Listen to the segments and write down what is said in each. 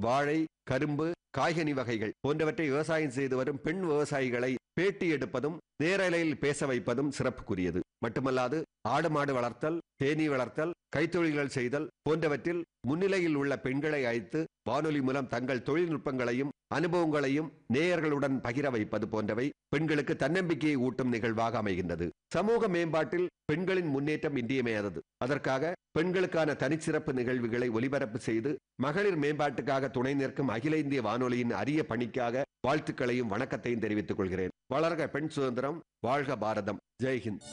வாழை கரும்பு காய்கனி வகைகள் போன்றவற்றை விவசாயம் செய்து வரும் பெண் விவசாயிகளை பேட்டி எடுப்பதும் நேரலையில் பேச வைப்பதும் சிறப்புக்குரியது மட்டுமல்லாது ஆடு மாடு வளர்த்தல் தேனீ வளர்த்தல் கைத்தொழில்கள் செய்தல் போன்றவற்றில் முன்னிலையில் உள்ள பெண்களை அழைத்து வானொலி மூலம் தங்கள் தொழில்நுட்பங்களையும் அனுபவங்களையும் நேயர்களுடன் பகிர வைப்பது போன்றவை பெண்களுக்கு தன்னம்பிக்கையை ஊட்டும் நிகழ்வாக அமைகின்றது சமூக மேம்பாட்டில் பெண்களின் முன்னேற்றம் இன்றியமையாதது அதற்காக பெண்களுக்கான தனிச்சிறப்பு நிகழ்வுகளை ஒலிபரப்பு செய்து மகளிர் மேம்பாட்டுக்காக துணை நிற்கும் அகில இந்திய வானொலியின் அரிய பணிக்காக வாழ்த்துக்களையும் வணக்கத்தையும் தெரிவித்துக் கொள்கிறேன் வளர்க பெண் சுதந்திரம் வாழ்க பாரதம் ஜெய்ஹிந்த்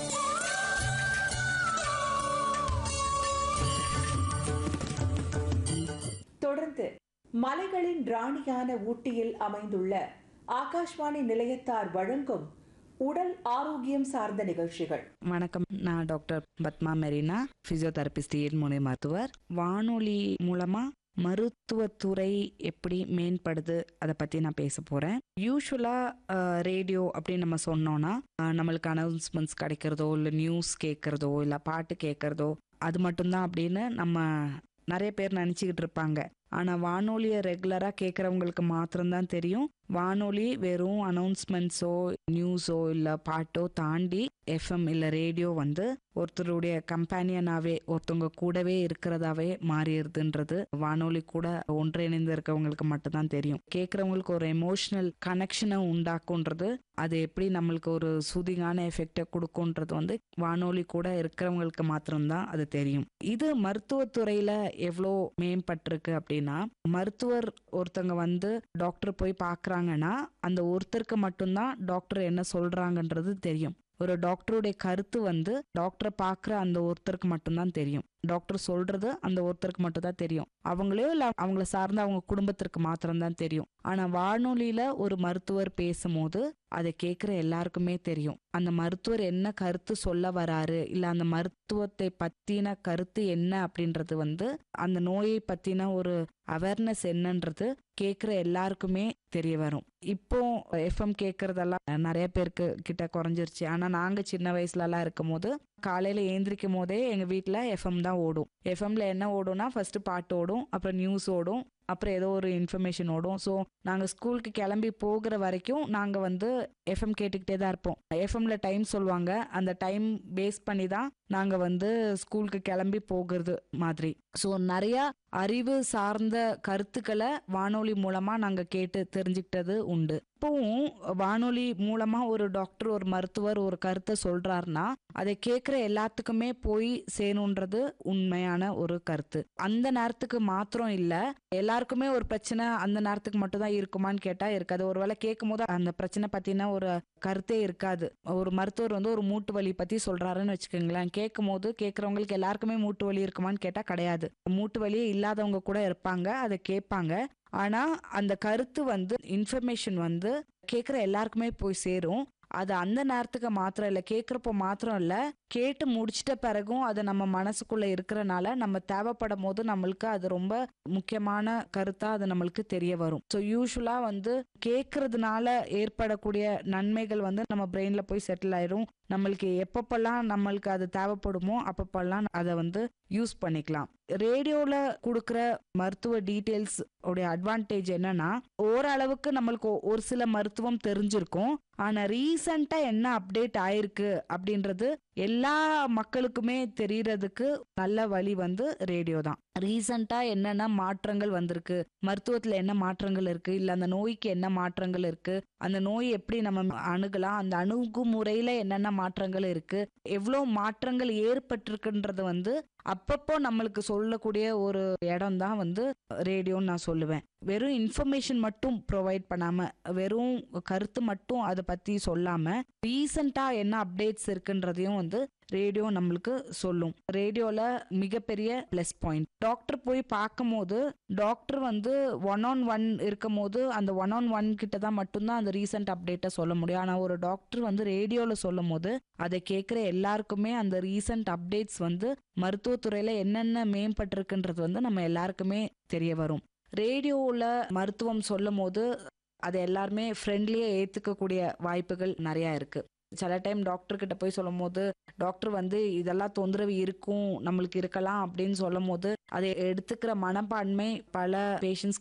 தொடர்ந்து மலைகளின் ராணியான ஊட்டியில் அமைந்துள்ள ஆகாஷ்வாணி நிலையத்தார் வழங்கும் உடல் ஆரோக்கியம் சார்ந்த நிகழ்ச்சிகள் வணக்கம் நான் டாக்டர் பத்மா மெரினா பிசியோதெரபிஸ்ட் முனை மருத்துவர் வானொலி மூலமா மருத்துவத்துறை எப்படி மேம்படுது அதை பற்றி நான் பேச போகிறேன் யூஸ்வலாக ரேடியோ அப்படின்னு நம்ம சொன்னோன்னா அஹ், நம்மளுக்கு அனௌன்ஸ்மெண்ட்ஸ் கிடைக்கிறதோ இல்லை நியூஸ் கேட்குறதோ இல்லை பாட்டு கேட்குறதோ அது மட்டும்தான் அப்படின்னு நம்ம நிறைய பேர் நினச்சிக்கிட்டு இருப்பாங்க ஆனால் வானொலியை ரெகுலராக கேட்குறவங்களுக்கு மாத்திரம்தான் தெரியும் வானொலி வெறும் அனௌன்ஸ்மெண்ட்ஸோ நியூஸோ இல்லை பாட்டோ தாண்டி எஃப்எம் இல்லை ரேடியோ வந்து ஒருத்தருடைய கம்பேனியனாவே ஒருத்தவங்க கூடவே இருக்கிறதாவே மாறிடுதுன்றது வானொலி கூட ஒன்றிணைந்து இருக்கவங்களுக்கு மட்டும்தான் தெரியும் கேட்குறவங்களுக்கு ஒரு எமோஷனல் கனெக்ஷனை உண்டாக்குன்றது அது எப்படி நம்மளுக்கு ஒரு சூதிங்கான எஃபெக்டை கொடுக்குன்றது வந்து வானொலி கூட இருக்கிறவங்களுக்கு மாத்திரம்தான் அது தெரியும் இது மருத்துவத்துறையில எவ்வளோ மேம்பட்டிருக்கு அப்படின்னா மருத்துவர் ஒருத்தங்க வந்து டாக்டர் போய் பார்க்கறாங்கன்னா அந்த ஒருத்தருக்கு மட்டும்தான் டாக்டர் என்ன சொல்றாங்கன்றது தெரியும் ஒரு டாக்டருடைய கருத்து வந்து டாக்டரை பார்க்குற அந்த ஒருத்தருக்கு மட்டும்தான் தெரியும் டாக்டர் சொல்றது அந்த ஒருத்தருக்கு மட்டும் தான் தெரியும் அவங்களே இல்லை அவங்கள சார்ந்த அவங்க குடும்பத்திற்கு மாத்திரம்தான் தெரியும் ஆனா வானொலியில ஒரு மருத்துவர் பேசும்போது அதை கேட்குற எல்லாருக்குமே தெரியும் அந்த மருத்துவர் என்ன கருத்து சொல்ல வராரு இல்ல அந்த மருத்துவத்தை பத்தின கருத்து என்ன அப்படின்றது வந்து அந்த நோயை பத்தின ஒரு அவேர்னஸ் என்னன்றது கேட்குற எல்லாருக்குமே தெரிய வரும் இப்போ எஃப்எம் கேட்கறதெல்லாம் நிறைய பேருக்கு கிட்ட குறைஞ்சிருச்சு ஆனா நாங்க சின்ன வயசுலலாம் இருக்கும் போது காலையில ஏந்திரிக்கும் போதே எங்க வீட்ல எஃப்எம் தான் ஓடும் எஃப்எம்ல என்ன ஓடும்னா ஃபர்ஸ்ட் பாட்டு ஓடும் அப்புறம் நியூஸ் ஓடும் அப்புறம் ஏதோ ஒரு இன்ஃபர்மேஷன் ஓடும் ஸோ நாங்கள் ஸ்கூலுக்கு கிளம்பி போகிற வரைக்கும் நாங்கள் வந்து எஃப்எம் கேட்டுக்கிட்டே தான் இருப்போம் எஃப்எம்ல டைம் சொல்லுவாங்க அந்த டைம் பேஸ் பண்ணி தான் நாங்கள் வந்து ஸ்கூலுக்கு கிளம்பி போகிறது மாதிரி ஸோ நிறைய அறிவு சார்ந்த கருத்துக்களை வானொலி மூலமா நாங்கள் கேட்டு தெரிஞ்சுக்கிட்டது உண்டு இப்போவும் வானொலி மூலமா ஒரு டாக்டர் ஒரு மருத்துவர் ஒரு கருத்தை சொல்றாருன்னா அதை கேட்குற எல்லாத்துக்குமே போய் சேணுன்றது உண்மையான ஒரு கருத்து அந்த நேரத்துக்கு மாத்திரம் இல்ல எல்லாருக்குமே ஒரு பிரச்சனை அந்த நேரத்துக்கு மட்டும் தான் இருக்குமான்னு கேட்டா இருக்காது ஒருவேளை கேட்கும் போது அந்த பிரச்சனை பத்தின ஒரு கருத்தே இருக்காது ஒரு மருத்துவர் வந்து ஒரு மூட்டு வலி பத்தி சொல்றாருன்னு வச்சுக்கோங்களேன் கேட்கும் போது கேட்கறவங்களுக்கு எல்லாருக்குமே மூட்டு வலி இருக்குமான்னு கேட்டா கிடையாது மூட்டு வலியே இல்லாதவங்க கூட இருப்பாங்க அதை கேட்பாங்க ஆனா அந்த கருத்து வந்து இன்ஃபர்மேஷன் வந்து கேட்குற எல்லாருக்குமே போய் சேரும் அது அந்த நேரத்துக்கு மாத்திரம் இல்லை கேட்குறப்போ மாத்திரம் இல்லை கேட்டு முடிச்சிட்ட பிறகும் அது நம்ம மனசுக்குள்ள இருக்கிறனால நம்ம தேவைப்படும் போது நம்மளுக்கு அது ரொம்ப முக்கியமான கருத்தா அது நம்மளுக்கு தெரிய வரும் ஸோ யூஸ்வலா வந்து கேட்கறதுனால ஏற்படக்கூடிய நன்மைகள் வந்து நம்ம பிரெயின்ல போய் செட்டில் ஆயிரும் நம்மளுக்கு எப்பப்பெல்லாம் நம்மளுக்கு அது தேவைப்படுமோ அப்பப்பெல்லாம் அதை வந்து யூஸ் பண்ணிக்கலாம் ரேடியோல கொடுக்குற மருத்துவ டீட்டெயில்ஸ் உடைய அட்வான்டேஜ் என்னன்னா ஓரளவுக்கு நம்மளுக்கு ஒ- ஒரு சில மருத்துவம் தெரிஞ்சிருக்கும் ஆனா ரீசண்டா என்ன அப்டேட் ஆயிருக்கு அப்படின்றது எல்லா மக்களுக்குமே தெரியறதுக்கு நல்ல வழி வந்து ரேடியோ தான் ரீசண்டா என்னென்ன மாற்றங்கள் வந்திருக்கு மருத்துவத்துல என்ன மாற்றங்கள் இருக்கு இல்ல அந்த நோய்க்கு என்ன மாற்றங்கள் இருக்கு அந்த நோய் எப்படி நம்ம அணுகலாம் அந்த அணுகுமுறையில என்னென்ன மாற்றங்கள் இருக்கு எவ்வளோ மாற்றங்கள் ஏற்பட்டிருக்குன்றது வந்து அப்பப்போ நம்மளுக்கு சொல்லக்கூடிய ஒரு இடம் தான் வந்து ரேடியோன்னு நான் சொல்லுவேன் வெறும் இன்ஃபர்மேஷன் மட்டும் ப்ரொவைட் பண்ணாம வெறும் கருத்து மட்டும் அதை பத்தி சொல்லாம ரீசண்டா என்ன அப்டேட்ஸ் இருக்குன்றதையும் வந்து ரேடியோ நம்மளுக்கு சொல்லும் ரேடியோல மிகப்பெரிய ப்ளஸ் பாயிண்ட் டாக்டர் போய் பார்க்கும்போது டாக்டர் வந்து ஒன் ஆன் ஒன் இருக்கும் போது அந்த ஒன் ஆன் ஒன் கிட்ட தான் மட்டும்தான் அந்த ரீசன்ட் அப்டேட்டை சொல்ல முடியும் ஆனா ஒரு டாக்டர் வந்து ரேடியோல சொல்லும் போது அதை கேட்குற எல்லாருக்குமே அந்த ரீசன்ட் அப்டேட்ஸ் வந்து மருத்துவத்துறையில என்னென்ன மேம்பட்டிருக்குன்றது வந்து நம்ம எல்லாருக்குமே தெரிய வரும் ரேடியோவில் மருத்துவம் சொல்லும் போது அதை எல்லாருமே ஃப்ரெண்ட்லியாக ஏற்றுக்கக்கூடிய வாய்ப்புகள் நிறையா இருக்கு சில டைம் டாக்டர் கிட்ட போய் சொல்லும் போது டாக்டர் வந்து இதெல்லாம் தொந்தரவு இருக்கும் நம்மளுக்கு இருக்கலாம் அப்படின்னு சொல்லும் போது அதை எடுத்துக்கிற மனப்பான்மை பல பேஷண்ட்ஸ்